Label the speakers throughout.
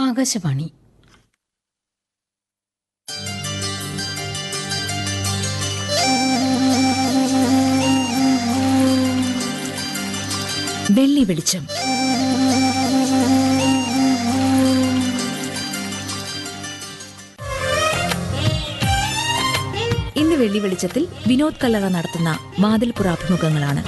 Speaker 1: ആകാശവാണി വെള്ളി വെളിച്ചം
Speaker 2: ഇന്ന് വെള്ളി വെളിച്ചത്തിൽ വിനോദ് കല്ലറ നടത്തുന്ന വാതിൽപ്പുറ അഭിമുഖങ്ങളാണ്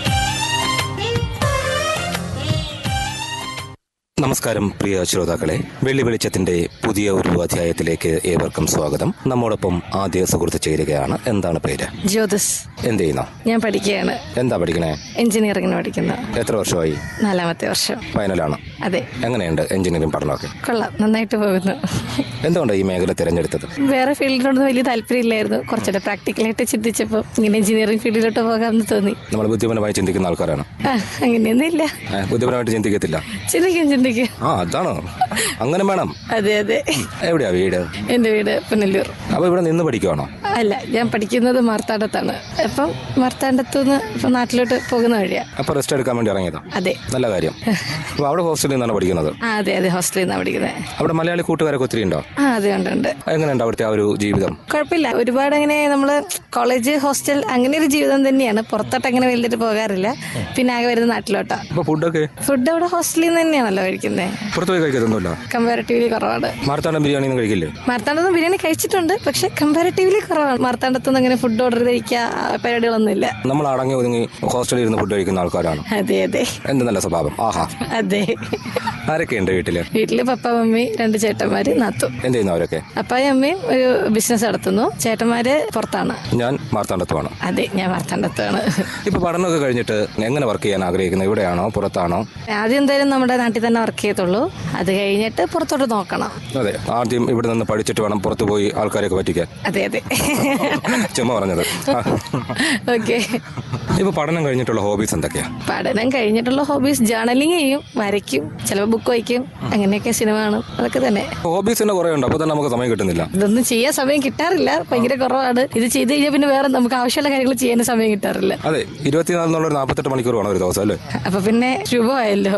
Speaker 3: നമസ്കാരം പ്രിയ ശ്രോതാക്കളെ വെള്ളി വെളിച്ചത്തിന്റെ പുതിയ ഒരു അധ്യായത്തിലേക്ക് ഏവർക്കും സ്വാഗതം നമ്മോടൊപ്പം ആദ്യ സുഹൃത്ത് ചേരുകയാണ് എന്താണ് പേര്
Speaker 4: ജ്യോതിസ്
Speaker 3: എന്ത് ചെയ്യുന്നു
Speaker 4: ഞാൻ പഠിക്കുകയാണ്
Speaker 3: എന്താ പഠിക്കണേ
Speaker 4: എഞ്ചിനീയറിംഗിന് പഠിക്കുന്ന
Speaker 3: എത്ര വർഷമായി
Speaker 4: നാലാമത്തെ വർഷം
Speaker 3: ഫൈനലാണ്
Speaker 4: അതെ
Speaker 3: എങ്ങനെയുണ്ട് എഞ്ചിനീയറിംഗ് പഠനമൊക്കെ
Speaker 4: കൊള്ളാം നന്നായിട്ട് പോകുന്നു
Speaker 3: എന്തുകൊണ്ട് ഈ മേഖല തിരഞ്ഞെടുത്തത്
Speaker 4: വേറെ ഫീൽഡിനോടൊന്നും വലിയ താല്പര്യമില്ലായിരുന്നു കുറച്ചുകൂടെ പ്രാക്ടിക്കലായിട്ട് ചിന്തിച്ചപ്പോൾ ഇങ്ങനെ എഞ്ചിനീയറിംഗ് ഫീൽഡിലോട്ട് പോകാമെന്ന് തോന്നി
Speaker 3: നമ്മൾ ബുദ്ധിപരമായി ചിന്തിക്കുന്ന ആൾക്കാരാണ്
Speaker 4: ആ അങ്ങനെയൊന്നും ഇല്ല
Speaker 3: ഏ, ബുദ്ധിപരമായിട്ട് ചിന്തിക്കത്തില്ല
Speaker 4: ചിന്തിക്കും ചിന്തിക്കും
Speaker 3: ആ അതാണോ അങ്ങനെ വേണം
Speaker 4: അതെ അതെ
Speaker 3: എവിടെയാ വീട്
Speaker 4: എൻ്റെ വീട് പുനലൂർ
Speaker 3: അപ്പൊ ഇവിടെ നിന്ന് പഠിക്കുവാണോ
Speaker 4: അല്ല ഞാൻ പഠിക്കുന്നത് മാർത്താണ്ഡത്താണ് അപ്പം മാർത്താണ്ഡത്തു നിന്ന് ഇപ്പം നാട്ടിലോട്ട് പോകുന്ന വഴിയാ
Speaker 3: അപ്പൊ റെസ്റ്റ് എടുക്കാൻ വേണ്ടി ഇറങ്ങിയതാ
Speaker 4: അതെ
Speaker 3: നല്ല കാര്യം അപ്പൊ അവിടെ ഹോസ്റ്റലിൽ നിന്നാണ് പഠിക്കുന്നത്
Speaker 4: ആ അതെ അതെ ഹോസ്റ്റലിൽ നിന്നാണ് പഠിക്കുന്നത്
Speaker 3: അവിടെ മലയാളി കൂട്ടുകാരൊക്കെ ഒത്തിരി ഉണ്ടോ
Speaker 4: ആ അതെ ഉണ്ട് ഉണ്ട്
Speaker 3: എങ്ങനെയുണ്ട് അവിടുത്തെ ആ ഒരു ജീവിതം
Speaker 4: കുഴപ്പമില്ല ഒരുപാട് അങ്ങനെ നമ്മൾ കോളേജ് ഹോസ്റ്റൽ അങ്ങനെ ഒരു ജീവിതം തന്നെയാണ് പുറത്തോട്ട് അങ്ങനെ വലുതായിട്ട് പോകാറില്ല പിന്നെ ആകെ വരുന്ന നാട്ടിലോട്ടാ
Speaker 3: അപ്പൊ ഫുഡൊക്കെ
Speaker 4: ഫുഡ് അവിടെ ഹോസ്റ്റലിൽ നിന്ന് തന്നെയാണല്ലോ കഴിക്കുന്നത്
Speaker 3: പുറത്തു പോയി കഴിക്കത്തൊന്നുമില്ല
Speaker 4: കമ്പാരിറ്റീവ്ലി കുറവാണ്
Speaker 3: മാർത്താണ്ഡം ബിരിയാണി ഒന്നും കഴിക്കില്ലേ
Speaker 4: മാർത്താണ്ഡത്ത് ബിരിയാണി കഴിച്ചിട്ടുണ്ട് പക്ഷെ കമ്പാരിറ്റീവ്ലി കുറവാണ് മാർത്താണ്ഡത്തുനിന്ന് അങ്ങനെ ഫുഡ് ഓർഡർ കഴിക്കുക ആ പരിപാടികളൊന്നുമില്ല
Speaker 3: നമ്മൾ അടങ്ങി ഒതുങ്ങി ഹോസ്റ്റലിൽ ഇരുന്ന് ഫുഡ് കഴിക്കുന്ന ആൾക്കാരാണ്
Speaker 4: അതെ അതെ
Speaker 3: എന്ത് നല്ല സ്വഭാവം ആഹാ
Speaker 4: അതെ
Speaker 3: ആരൊക്കെയുണ്ട് വീട്ടില്
Speaker 4: വീട്ടില് പപ്പ മമ്മി രണ്ട് ചേട്ടന്മാര് നാത്തു
Speaker 3: എന്ത് ചെയ്യുന്നു അവരൊക്കെ
Speaker 4: അപ്പായും അമ്മയും ഒരു ബിസിനസ് നടത്തുന്നു ചേട്ടന്മാര് പുറത്താണ്
Speaker 3: ഞാൻ മാർത്താണ്ഡത്തുമാണ്
Speaker 4: അതെ ഞാൻ മാർത്താണ്ഡത്താണ്
Speaker 3: ഇപ്പൊ പഠനമൊക്കെ കഴിഞ്ഞിട്ട് എങ്ങനെ വർക്ക് ചെയ്യാൻ ആഗ്രഹിക്കുന്നത് ഇവിടെയാണോ പുറത്താണോ
Speaker 4: ആദ്യം എന്തായാലും നമ്മുടെ നാട്ടിൽ തന്നെ വർക്ക് ചെയ്യത്തുള്ളൂ അത് കഴിഞ്ഞിട്ട് പുറത്തോട്ട് നോക്കണം
Speaker 3: അതെ ആദ്യം ഇവിടെ നിന്ന് പഠിച്ചിട്ട് വേണം പുറത്തു പോയി ആൾക്കാരെയൊക്കെ പറ്റിക്കാൻ
Speaker 4: അതെ അതെ
Speaker 3: ചുമ്മാ പറഞ്ഞത് ആ.
Speaker 4: ഓക്കെ
Speaker 3: ഇപ്പൊ പഠനം കഴിഞ്ഞിട്ടുള്ള ഹോബീസ് എന്തൊക്കെയാ
Speaker 4: പഠനം കഴിഞ്ഞിട്ടുള്ള ഹോബീസ് ജേർണലിംഗ് ചെയ്യും വരയ്ക്കും ചിലപ്പോൾ ബുക്ക് വായിക്കും അങ്ങനെയൊക്കെ സിനിമ കാണും അതൊക്കെ തന്നെ
Speaker 3: ഹോബീസ് തന്നെ കുറെ ഉണ്ട് അപ്പൊ തന്നെ നമുക്ക് സമയം കിട്ടുന്നില്ല
Speaker 4: ഇതൊന്നും ചെയ്യാൻ സമയം കിട്ടാറില്ല ഭയങ്കര കുറവാണ് ഇത് ചെയ്ത് കഴിഞ്ഞാൽ പിന്നെ വേറെ നമുക്ക് ആവശ്യമുള്ള കാര്യങ്ങൾ ചെയ്യാൻ സമയം കിട്ടാറില്ല
Speaker 3: അതെ ഇരുപത്തിനാല് എന്നുള്ള ഒരു നാൽപ്പത്തെട്ട് മണിക്കൂർ വേണം ഒരു ദിവസം അല്ലേ
Speaker 4: അപ്പൊ പിന്നെ ശുഭമായല്ലോ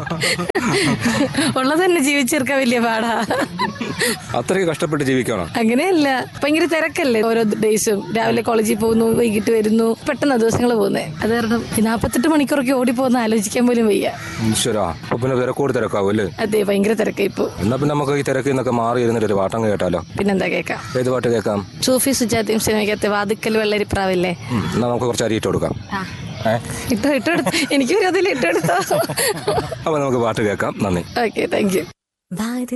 Speaker 4: ഉള്ളത് തന്നെ ജീവിച്ചെടുക്കാൻ വലിയ പാടാ
Speaker 3: അത്രയും കഷ്ടപ്പെട്ട് ജീവിക്കണം
Speaker 4: അങ്ങനെയല്ല ഭയങ്കര തിരക്കല്ലേ ഓരോ ഡേയ്സും രാവിലെ കോളേജിൽ പോകുന്നു വൈകിട്ട് വരുന്നു പെട്ടെന്ന് ദിവസങ്ങൾ പോകുന്നത് അത് കാരണം ഈ നാൽപ്പത്തെട്ട് മണിക്കൂറൊക്കെ ഓടിപ്പോകുന്ന ആലോചിക്കാൻ പോലും വയ്യ
Speaker 3: ഈശ്വരാ അപ്പൊ പിന്നെ തിരക്കോട് തിരക്കാവും അല്ലേ
Speaker 4: അതെ ഭയങ്കര തിരക്കായി ഇപ്പോ
Speaker 3: എന്നാ പിന്നെ നമുക്ക് ഈ തിരക്കിൽ നിന്നൊക്കെ മാറി ഇരുന്നിട്ട് ഒരു പാട്ടം കേട്ടാലോ
Speaker 4: പിന്നെന്താ കേൾക്കാം
Speaker 3: ഏത് പാട്ട് കേൾക്കാം
Speaker 4: സൂഫി സുജാതയും സിനിമയ്ക്കകത്ത് വാതുക്കൽ വെള്ളരിപ്രാവില്ലേ
Speaker 3: ഉം, എന്നാ നമുക്ക് കുറച്ച് അരി ഇട്ട് കൊടുക്കാം ഏ
Speaker 4: ഇട്ടോ ഇട്ടെടുത്ത് എനിക്ക് ഒരു അതിൽ ഇട്ടെടുത്തോ
Speaker 3: അപ്പൊ നമുക്ക് പാട്ട് കേൾക്കാം നന്ദി
Speaker 4: ഓക്കെ താങ്ക് യു